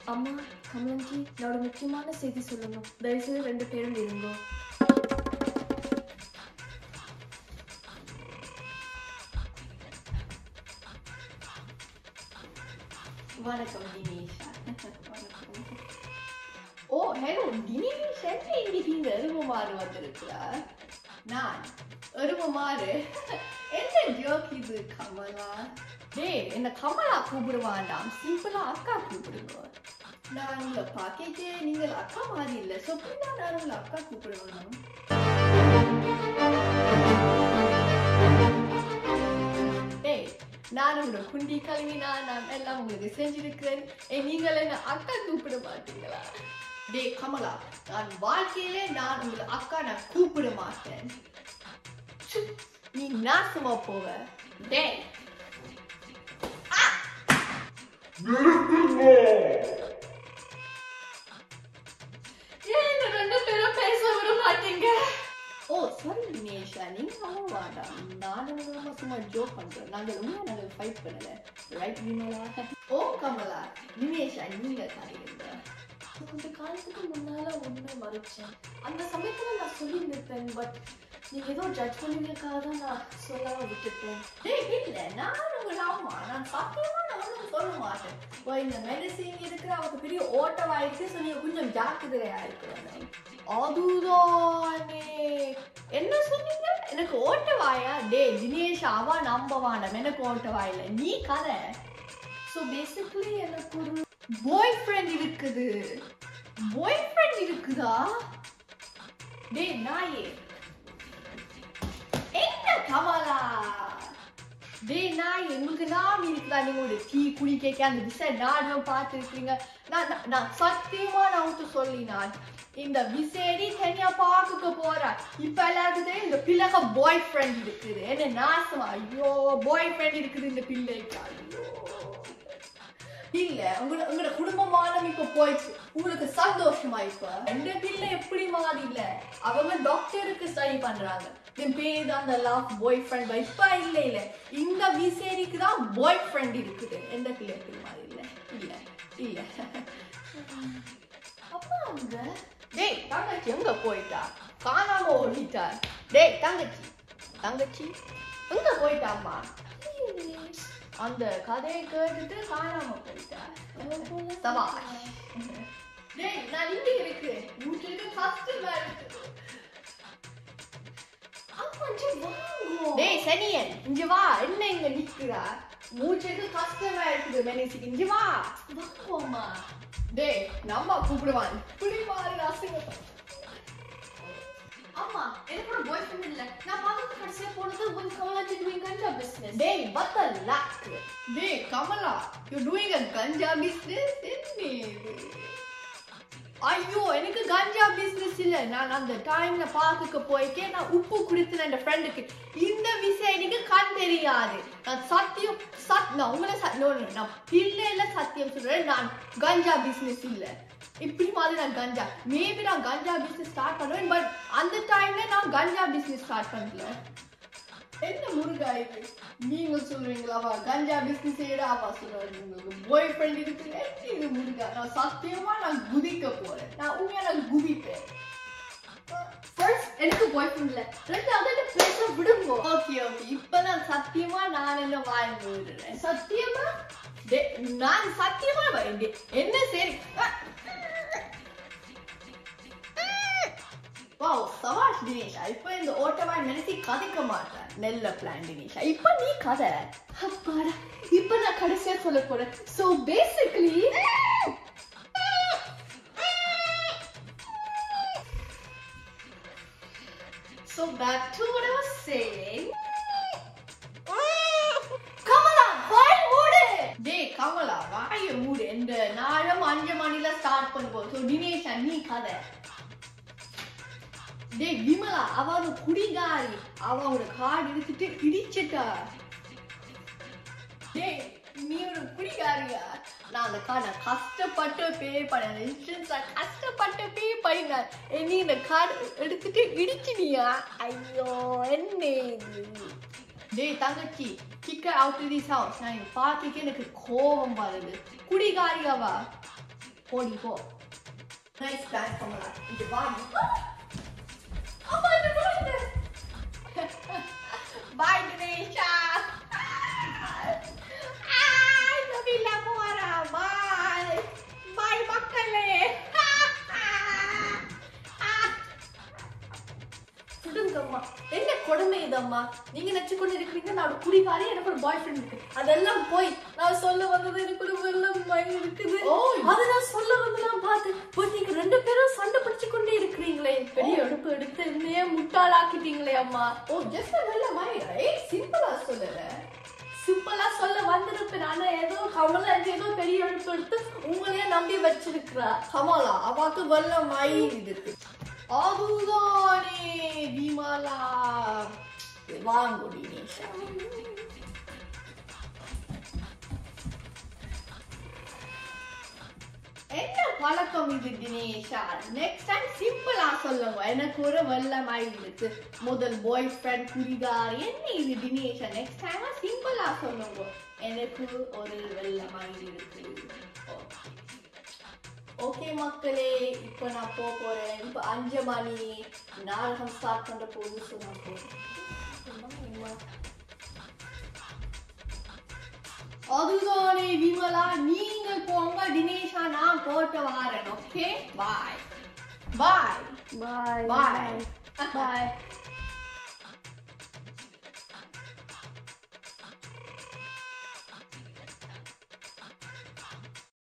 அம்மா கமலஞ்சி நான் ஒரு முக்கியமான செய்தி சொல்லணும் தயவுசெய்து ரெண்டு பேரும் இருங்கோ வணக்கம் தினேஷா வணக்கம் ஓ ஹலோ தினேஷ் என்ன இன்னைக்கு இந்த எருமமாறு வந்திருக்கிறார் நான் எருமமாறு என்ன ஜோக் இது கமலா டேய் என்ன கமலா கூப்பிட வேண்டாம் சிம்பிளா அக்கா கூப்பிடுங்க நான் உங்களை பார்க்கே நீங்கள் அக்கா மாதிரி இல்லை ஸோ தான் நான் உங்களை அக்கா கூப்பிட வேணும் டேய் நான் உங்களோட குண்டி கழுவினா நான் எல்லாம் உங்களுக்கு செஞ்சிருக்கிறேன் ஏ நீங்கள் என்ன அக்கா கூப்பிட மாட்டீங்களா டேய் கமலா நான் வாழ்க்கையிலே நான் உங்களை அக்கா நான் கூப்பிட மாட்டேன் ச்சு, நீ நாசமா போவ டேய் ஏன் இந்த ரெண்டு பேரும் பேச விட மாட்டீங்க ஓ சாரி தினேஷா நீங்க அவ்வளோ வேண்டாம் நானும் உங்க சும்மா ஜோக் பண்றேன் நாங்கள் உண்மையா நாங்கள் ஃபைட் பண்ணல ரைட் விமலா ஓ கமலா தினேஷா நீங்க காரியிருந்த கொஞ்ச காலத்துக்கு முன்னால உண்மை மறைச்சேன் அந்த சமயத்துல நான் சொல்லியிருந்திருப்பேன் பட் நீங்க ஏதோ ஜட்ஜ் பண்ணுவீங்களுக்காக தான் நான் சொல்லாம விட்டுட்டேன் டேய் இல்ல நான் உங்க ஆமா நான் சத்தியமா நான் ஒன்றும் சொல்ல மாட்டேன் ஓ இந்த மெடிசின் இருக்கிற அவருக்கு பெரிய ஓட்டவாயிடுச்சு ஸோ நீங்க கொஞ்சம் ஜாக்கிரதையா இருக்கணும் அதுதானே என்ன சொன்னீங்க எனக்கு ஓட்டவாயா டேய் தினேஷ் அவ நம்ப வேண்டாம் எனக்கு ஓட்டவாயில்ல நீ கதை ஸோ பேசிக்கலி எனக்கு ஒரு பாய் ஃப்ரெண்ட் இருக்குது பாய் ஃப்ரெண்ட் இருக்குதா டேய் நாயே என்ன கமலா டேய் நான் எங்களுக்கு நான் இருக்குதா நீங்க ஒரு டீ குடிக்க அந்த விசை நாடகம் பார்த்துருக்கீங்க நான் நான்- நான் சத்தியமா நான் வந்து சொல்லி நான் இந்த விசேடி தனியா பார்க்க போறா இப்ப எல்லாருக்குதே இந்த பிள்ளைக்கு பாய் ஃப்ரெண்ட் இருக்குது என்ன நாசமா ஐயோ பாய் ஃப்ரெண்ட் இருக்குது இந்த பிள்ளைக்கு ஐயோ இல்ல உங்களோட உங்களோட குடும்பமானம் இப்ப போயிடுச்சு உங்களுக்கு சந்தோஷமா இப்ப ரெண்டு பிள்ளை எப்படி மாறி இல்ல அவங்க டாக்டருக்கு ஸ்டடி பண்றாங்க என் பேர் தான் அந்த லவ் பாய் ஃப்ரெண்ட் இப்ப இல்ல இல்ல இந்த விசேரிக்கு தான் பாய் ஃப்ரெண்ட் இருக்குது எந்த பிள்ளை எப்படி மாறி இல்ல இல்ல இல்ல அப்பா அவங்க டேய் தங்கச்சி எங்க போயிட்டா காணாம ஓடிட்டா டேய் தங்கச்சி தங்கச்சி எங்க போயிட்டாம்மா அந்த கதையை கேட்டுட்டு காணாம போயிட்டா சபாஷ் டேய் நான் இங்க இருக்கிறேன் வீட்டுக்கு கஷ்டமா இருக்கு அம்மாஞ்சி வாங்கோ டேய் சனியன் இங்க வா என்ன இங்க நிக்கிறா மூச்சுக்கு கஷ்டமா இருக்குது மெனிசிக்கு இங்க வா வாங்கோ அம்மா டேய் நம்ம கூப்பிடுவான் இப்படி மாறி அசிங்க அம்மா எனக்கு ஒரு பாய் ஃப்ரெண்ட் இல்ல நான் பார்த்து கடைசியா போனது உன் கமலாஜி டூயிங் கஞ்சா பிசினஸ் டேய் what the luck டேய் Kamala you doing a ganja business என்ன இது ஐயோ எனக்கு கஞ்சா பிசினஸ் இல்ல நான் அந்த டைம்ல பார்க்க போயிட்டே நான் உப்பு குடுத்தேன் என் ஃப்ரெண்டுக்கு இந்த விஷயம் எனக்கு கண் தெரியாது நான் சத்தியம் சத் நான் உங்களை சத் no, no, நான் பிள்ளைல சத்தியம் சொல்றேன் நான் கஞ்சா பிசினஸ் இல்ல இப்படி மாதிரி நான் கஞ்சா மேபி நான் கஞ்சா பிசினஸ் ஸ்டார்ட் பண்ணுவேன் பட் அந்த டைம்ல நான் கஞ்சா பிசினஸ் ஸ்டார்ட் பண்ணல என்ன முருகா இது நீங்க சொல்றீங்களாவா கஞ்சா பிசினஸ் செய்யறா அவா சொல்றாரு உங்களுக்கு பாய் ஃப்ரெண்ட் இருக்கு என்ன இது முருகா நான் சத்தியமா நான் குதிக்க போறேன் நான் உண்மையா நான் குதிப்பேன் ஃபர்ஸ்ட் எனக்கு பாய் ஃப்ரெண்ட் இல்ல ரெண்டாவது என்ன பேச விடுங்க ஓகே ஓகே இப்ப நான் சத்தியமா நான் என்ன வாய் மூடுறேன் சத்தியமா டே- நான் சத்தியமா வாய் டே- என்ன சரி வாவ் சவாஷ் தினேஷா இப்ப இந்த ஓட்டவாய் நினைச்சு கதைக்க மாட்டேன் நெல்ல பிளான் தினேஷா இப்ப நீ கதை அப்பாடா இப்ப நான் கடைசியா சொல்ல போறேன் so basically So back to what I was saying. Kamala வாய் மூடு டேய் கமலா வாய மூடு இந்த நாளும் அஞ்சு மணில ஸ்டார்ட் பண்ணுவோம் ஸோ தினேஷா நீ கதை டேய் விமலா அவ ஒரு குடிகாரி அவ ஒரு கார்டு எடுத்துட்டு இடிச்சிட்டா டேய் நீ ஒரு குடிகாரியா நான் அந்த கார்டை கஷ்டப்பட்டு பே பண்ண இன்சூரன்ஸ் கஷ்டப்பட்டு பே பண்ணின நீ இந்த கார்டு எடுத்துட்டு இடிச்சினியா ஐயோ என்ன இது டேய் தங்கச்சி கிக்க அவுட் திஸ் ஹவுஸ் நான் இங்க பார்த்துக்கே எனக்கு கோபம் வருது குடிகாரியாவா போடி போ நைஸ் பிளான் கமலா இது வா அம்மா இந்த பாய் தினேஷா நபிலா போறா பாய் பாய் மக்களே விடுங்கம்மா என்ன கொடுமை இதம்மா நீங்க நினைச்சு கொண்டு இருக்கிறீங்க நான் ஒரு குடிகாரி எனக்கு ஒரு பாய் ஃப்ரெண்ட் இருக்கு அதெல்லாம் போய் நான் சொல்ல வந்தது எனக்கு ஒரு வெள்ளம் பயம் இருக்குது ஓ. அது நான் சொல்ல வந்தெல்லாம் பார்த்து போய் நீங்க ரெண்டு பேரும் சண்டை பிடிச்சு கொண்டே இருக்கிறீங்களே பெரிய எடுப்பு எடுத்து என்னையே முட்டாளாக்கிட்டீங்களே அம்மா ஓ ஜஸ்ட் நல்ல மாதிரி ஏய் சிம்பிளா சொல்லல சிம்பிளா சொல்ல வந்திருப்பேன் ஆனா ஏதோ கமலா ஏதோ பெரிய எடுப்பு எடுத்து உங்களையே நம்பி வச்சிருக்கிறா கமலா அவாக்கு வல்ல மாதிரி இருக்கு அதுதானே விமலா வாங்கு தினேஷா என்ன பழக்கம் இது தினேஷா நெக்ஸ்ட் டைம் சிம்பிளா சொல்லுங்க எனக்கு ஒரு வெள்ளமாய் இருக்கு முதல் பாய் ஃப்ரெண்ட் குடிகார் என்ன இது தினேஷா நெக்ஸ்ட் டைம் சிம்பிளா சொல்லுங்க எனக்கு ஒரு வெள்ளமாய் இருக்கு ஓகே மக்களே இப்போ நான் போக போறேன் இப்போ அஞ்சு மணி நாடகம் ஸ்டார்ட் பண்ற போது சொன்னா போறேன் அதுதானே விமலா நீங்க போங்க தினேஷா நான் போட்டு வாரேன் ஓகே பாய் பாய் பாய் Bye. பாய்